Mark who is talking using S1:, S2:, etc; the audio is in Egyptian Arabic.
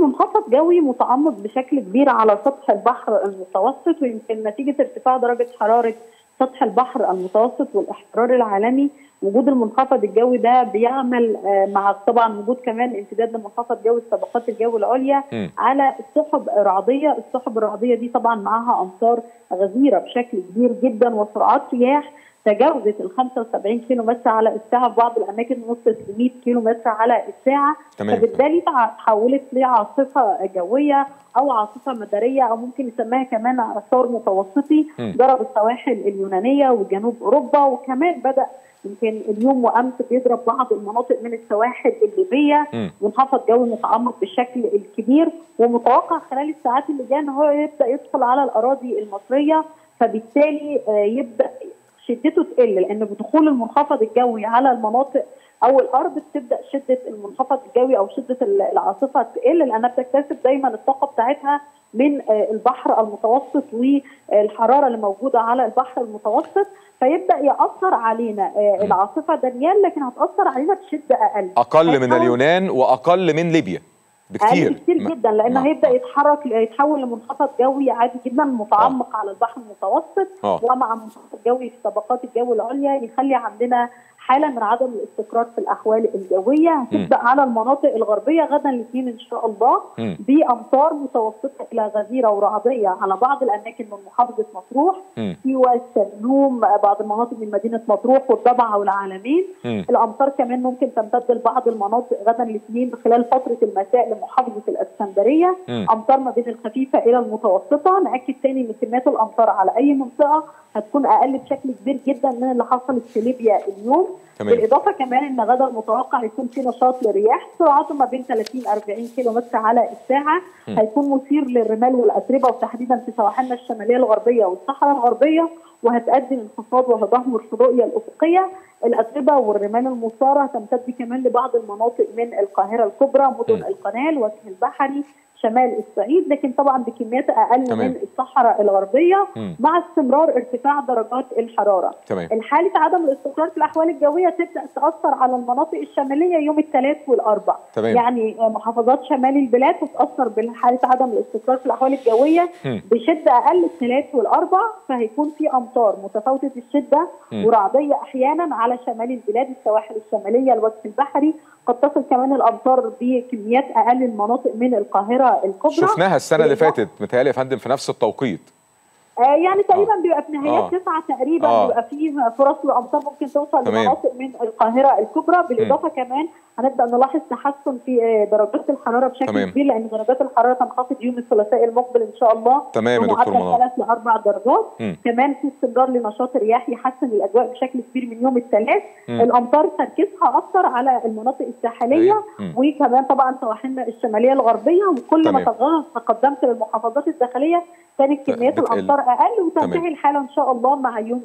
S1: منخفض جوي متعمق بشكل كبير على سطح البحر المتوسط ويمكن نتيجه ارتفاع درجه حراره سطح البحر المتوسط والاحترار العالمي وجود المنخفض الجوي ده بيعمل مع طبعا وجود كمان امتداد لمنخفض جوي طبقات الجو العليا
S2: م.
S1: على السحب الرعديه، السحب الرعديه دي طبعا معاها امطار غزيره بشكل كبير جدا وسرعات رياح تجاوزت ال 75 كيلو متر على الساعه في بعض الاماكن وصلت ل 100 كيلو متر على الساعه
S2: تمام.
S1: فبالتالي تحولت لعاصفه جويه او عاصفه مداريه او ممكن نسميها كمان اعصار متوسطي
S2: م.
S1: ضرب السواحل اليونانيه وجنوب اوروبا وكمان بدا يمكن اليوم وامس بيضرب بعض المناطق من السواحل الليبيه
S2: م.
S1: منخفض جوي متعمق بالشكل الكبير ومتوقع خلال الساعات اللي جايه ان هو يبدا يدخل على الاراضي المصريه فبالتالي آه، يبدا شدته تقل لان بدخول المنخفض الجوي على المناطق او الارض بتبدا شده المنخفض الجوي او شده العاصفه تقل لانها بتكتسب دايما الطاقه بتاعتها من آه، البحر المتوسط والحراره اللي موجوده على البحر المتوسط فيبدا ياثر علينا آه، العاصفه دانيال لكن هتاثر علينا بشده اقل
S2: اقل من
S1: هيتحول-
S2: اليونان واقل من ليبيا بكتير
S1: اقل كتير
S2: ما-
S1: جدا لان
S2: ما-
S1: هيبدا يتحرك يتحول لمنخفض جوي عادي جدا متعمق على البحر المتوسط
S2: آه.
S1: ومع منخفض جوي في طبقات الجو العليا يخلي عندنا حاله من عدم الاستقرار في الاحوال الجويه هتبدا على المناطق الغربيه غدا الاثنين ان شاء الله
S2: مم.
S1: بامطار متوسطه الى غزيره ورعديه على بعض الاماكن من محافظه مطروح
S2: مم.
S1: سيوه السلوم بعض المناطق من مدينه مطروح والضبعه والعالمين
S2: مم.
S1: الامطار كمان ممكن تمتد لبعض المناطق غدا الاثنين خلال فتره المساء لمحافظه الاسكندريه
S2: مم.
S1: امطار ما بين الخفيفه الى المتوسطه ناكد تاني ان كميات الامطار على اي منطقه هتكون اقل بشكل كبير جدا من اللي حصلت في ليبيا اليوم
S2: تمام.
S1: بالاضافه كمان ان غدا المتوقع يكون في نشاط للرياح سرعته ما بين 30 40 كيلو متر على الساعه
S2: م.
S1: هيكون مثير للرمال والاتربه وتحديدا في سواحلنا الشماليه الغربيه والصحراء الغربيه وهتؤدي لانخفاض وتدهور في الرؤيه الافقيه الاتربه والرمال المثاره هتمتد كمان لبعض المناطق من القاهره الكبرى مدن
S2: م.
S1: القناه الوجه البحري شمال الصعيد لكن طبعا بكميات اقل
S2: تمام.
S1: من الصحراء الغربيه
S2: مم.
S1: مع استمرار ارتفاع درجات الحراره
S2: تمام
S1: الحالة عدم الاستقرار في الأحوال الجوية تبدأ تأثر على المناطق الشمالية يوم الثلاث والأربع
S2: تمام.
S1: يعني محافظات شمال البلاد تتأثر بحالة عدم الاستقرار في الأحوال الجوية
S2: مم.
S1: بشدة أقل الثلاث والأربع فهيكون في أمطار متفاوتة الشدة
S2: مم.
S1: ورعدية أحيانا على شمال البلاد السواحل الشمالية الوجه البحري قد تصل كمان الأمطار بكميات أقل المناطق من القاهرة الكبرى
S2: شفناها السنه اللي
S1: بالإضافة-
S2: فاتت متهيألي يا فندم في نفس التوقيت
S1: آه يعني تقريبا بيبقى في نهايات
S2: آه.
S1: تسعة تقريبا
S2: آه.
S1: بيبقى فيه فرص لامطار ممكن توصل
S2: تمام.
S1: لمناطق من القاهره الكبرى بالاضافه كمان هنبدا نلاحظ تحسن في آه، درجات الحراره بشكل
S2: تمام.
S1: كبير لان درجات الحراره تنخفض يوم الثلاثاء المقبل ان شاء الله
S2: تمام يا دكتور
S1: بمعدل
S2: منار.
S1: ثلاث لاربع درجات
S2: مم.
S1: كمان في استمرار لنشاط الرياح يحسن الاجواء بشكل كبير من يوم الثلاث
S2: مم.
S1: الامطار تركيزها اكثر على المناطق الساحليه
S2: أيوة. مم.
S1: وكمان طبعا سواحلنا الشماليه الغربيه وكل ما
S2: تمام.
S1: تغ- تقدمت للمحافظات الداخليه كانت كميات
S2: بتقل.
S1: الامطار اقل وتنتهي
S2: تمام.
S1: الحاله ان شاء الله مع يوم